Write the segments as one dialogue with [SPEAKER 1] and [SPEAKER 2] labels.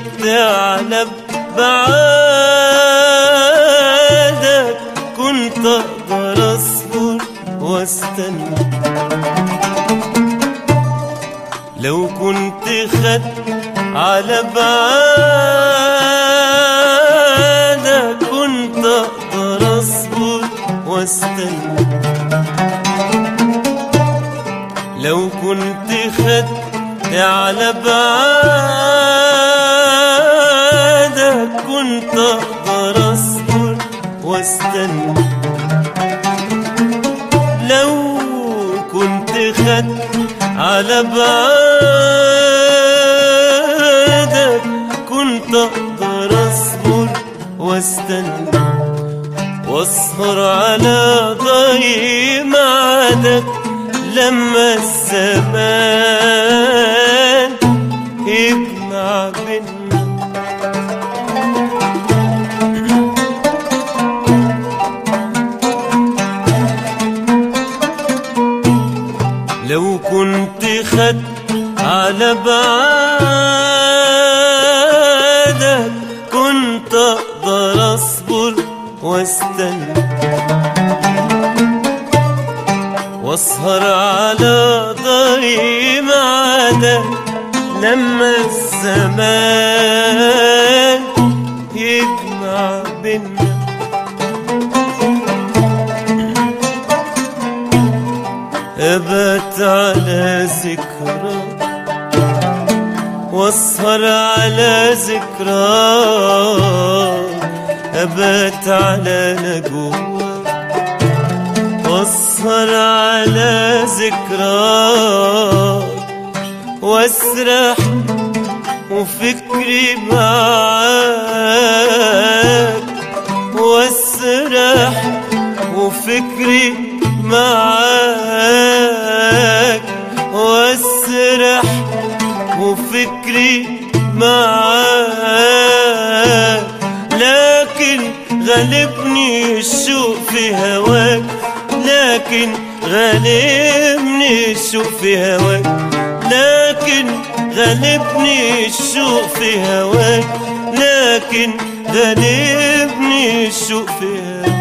[SPEAKER 1] خدت على بعادك كنت اقدر اصبر واستنى لو كنت خدت على بعادك كنت اقدر اصبر واستنى لو كنت خدت على بعادك كنت اقدر اصبر واستنى لو كنت خدت على بعادك كنت اقدر اصبر واستنى واسهر على ضي معدك لما الزمان يجمع بينا لو كنت خدت على بعادك كنت اقدر اصبر واستنى واسهر على ضي معدك لما الزمان يجمع بينا أبت على ذكراك واسهر على ذكراك أبت على نجواك واسهر على ذكراك واسرح وفكري معاك واسرح وفكري معاك واسرح وفكري معاك لكن غلبني الشوق في هواك لكن غلبني الشوق في هواك لكن غلبني الشوق في هواك لكن غلبني الشوق في هواك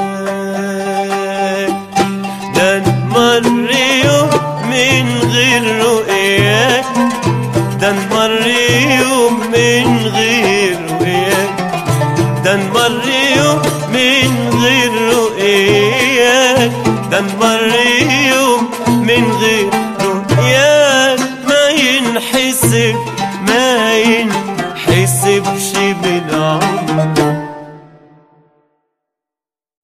[SPEAKER 1] ده مر يوم من غير رؤياك ده مر يوم من غير رؤياك ده مر يوم من غير رؤياك ده مر يوم من غير رؤياك ما ينحسب ما ينحسبش بالعمر